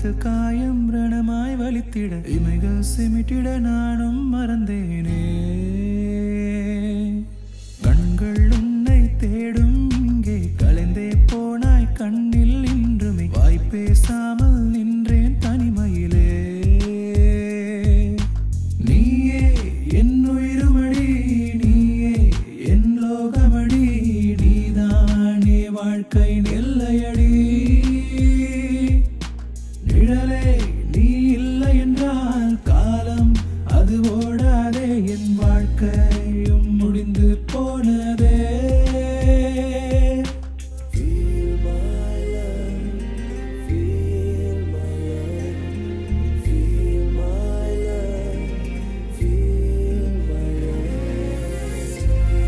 அடித்து காயம் ரணமாய் வலித்திட இமைகள் சிமிட்டிட நானும் மறந்தேனே கண்கள் உன்னை தேடும் இங்கே கலைந்தே போனாய் கண்ணில் இன்றுமே வாய் பேசாமல் நின்றேன் தனிமையிலே நீயே என் உயிருமடி நீயே என் லோகமடி நீதானே வாழ்க்கை நெல்லையடி நிழலே நீ இல்லை என்றால் காலம் அது ஓடாதே என் வாழ்க்கையும் முடிந்து போனதே Feel my love, feel my love, feel my love, feel my love.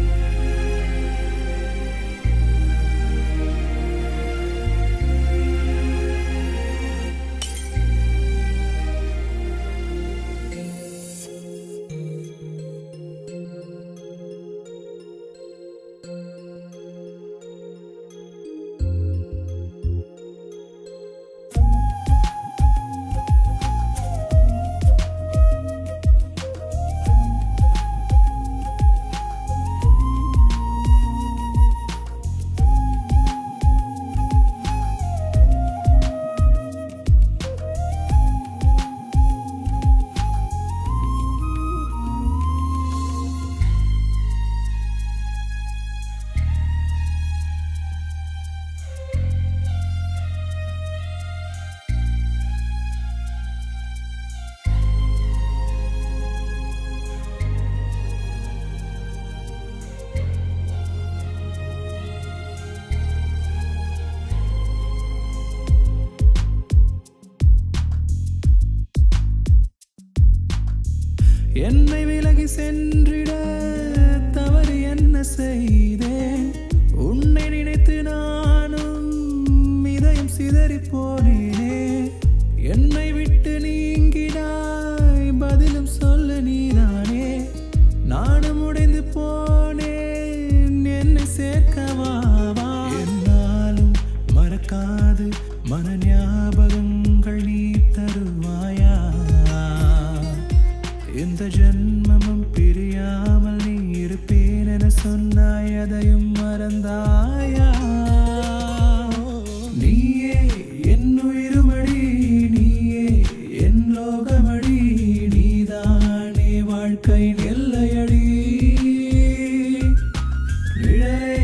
என்னை விலகி சென்றிட தவறு என்ன செய்தேன் உன்னை நினைத்து நானும் இதயம் சிதறி போனேனே என்னை விட்டு நீங்கினாய் பதிலும் சொல்ல நீதானே நானும் உடைந்து போனேன் என்னை சேர்க்கவாவா என்னாலும் மறக்காது மன ஞாபகங்கள் நீ தருவாயா இந்த ஜென்மமும் பிரியாமல் நீ இருப்பேன் என சொன்னாய் அதையும் மறந்தாயா நீயே என் உயிருமடி நீயே என் லோகமடி நீதானே வாழ்க்கை நெல்லையடி நிழலே